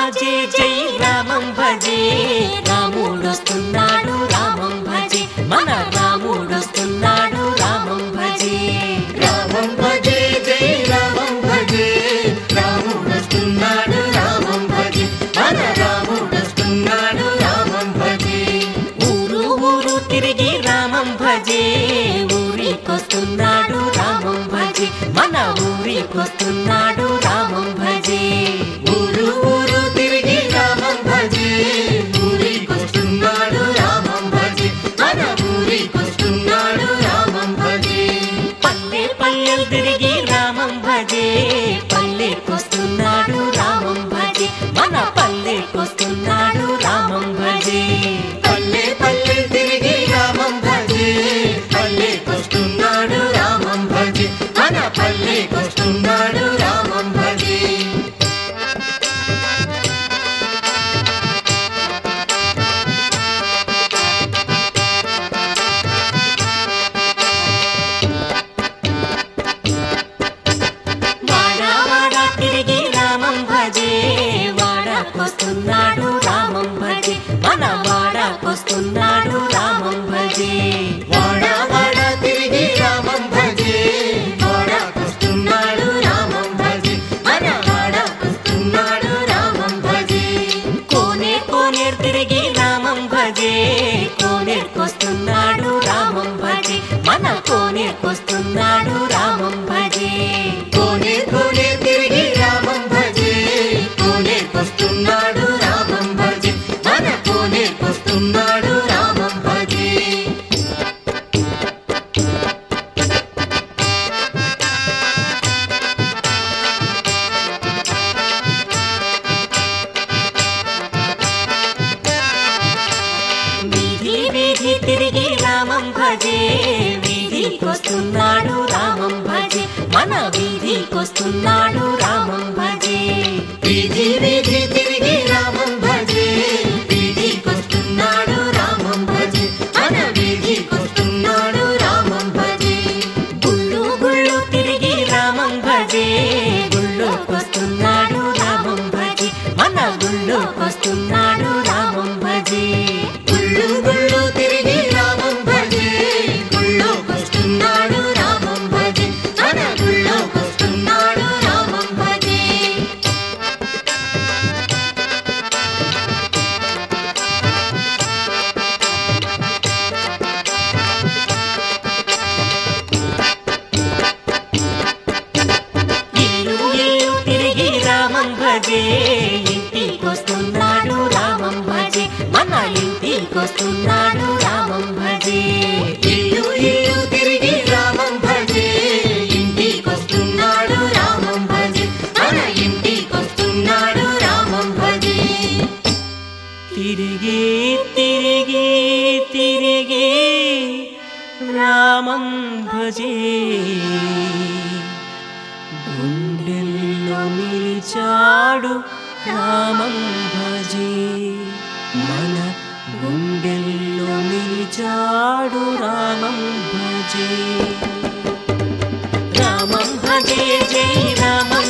భజే జై రామం భజే రాముడొస్తున్నాడు రామం భజే మన రాముడొస్తున్నాడు రామం భజే రామం భజే జై రామం భజే రాముడొస్తున్నాడు రామం భజే మన రాముడొస్తున్నాడు రామం భజే ఊరు ఊరు తిరిగి రామం భజే ఊరికొస్తున్నాడు రామం భజే మన ఊరికొస్తున్నాడు రామం భజే ఊరు ఊరు తిరిగి రామం భజే ఊరికొస్తున్నాడు రామం భజే మన ఊరికొస్తున్నాడు రామం భజే పల్లె పల్లెలు తిరిగి రామం భజే పల్లెకొస్తున్నాడు రామం భజే మన పల్లెకొస్తున్నాడు రామం భజే పల్లె పల్లె తిరిగి రామం భజే పల్లెకొస్తున్నాడు రామం భజే మన పల్లెకొస్తున్నాడు రామం భజే వాడా వాడా తిరిగి రామం భజే వాడాకొస్తున్నాడు రామం భజే మన వాడాకొస్తున్నాడు రామం భజే వాడా వాడా తిరిగి రామం భజే వాడాకొస్తున్నాడు రామం భజే మన వాడాకొస్తున్నాడు రామం భజే కోనే కోనేరు తిరిగి రామం భజే కోనేరుకొస్తున్నాడు రామం భజే మన కోనేరుకొస్తున్నాడు రామం భజే కోనే కోనే తిరిగి రామం భజే కోనేకొస్తున్నాడు రామం భజే మన కోనేకొస్తున్నాడు రామం భజే వీధి వీధి తిరిగి రామం భజే వీధికొస్తున్నాడు రామం భజే మన వీధికొస్తున్నాడు రామం భజే వీధి వీధి తిరిగి రామం భజే వీధికొస్తున్నాడు రామం భజే మన వీధికొస్తున్నాడు రామం భజే గుళ్ళు గుళ్ళు తిరిగి రామం భజే గుళ్ళోకొస్తున్నాడు రామం భజే మన గుళ్ళోకొస్తున్నాడు రామం భజే గుళ్ళు గుళ్ళు తిరిగి రామం భజే గుళ్ళోకొస్తున్నాడు రామం భజే మన గుళ్ళోకొస్తున్నాడు రామం భజే ఇల్లు ఇల్లు తిరిగి రామం భజే ఇంటికొస్తున్నాడు రామం భజే మన ఇంటికొస్తున్నాడు రామం భజే ఇల్లు ఇల్లు తిరిగి రామం భజే ఇంటికొస్తున్నాడు రామం భజే మన ఇంటికొస్తున్నాడు రామం భజే తిరిగి తిరిగి తిరిగి రామం భజే గుండెల్లో నిలిచాడు రామం భజే మన గుండెల్లో నిలిచాడు రామం భజే రామం భజే జై రామం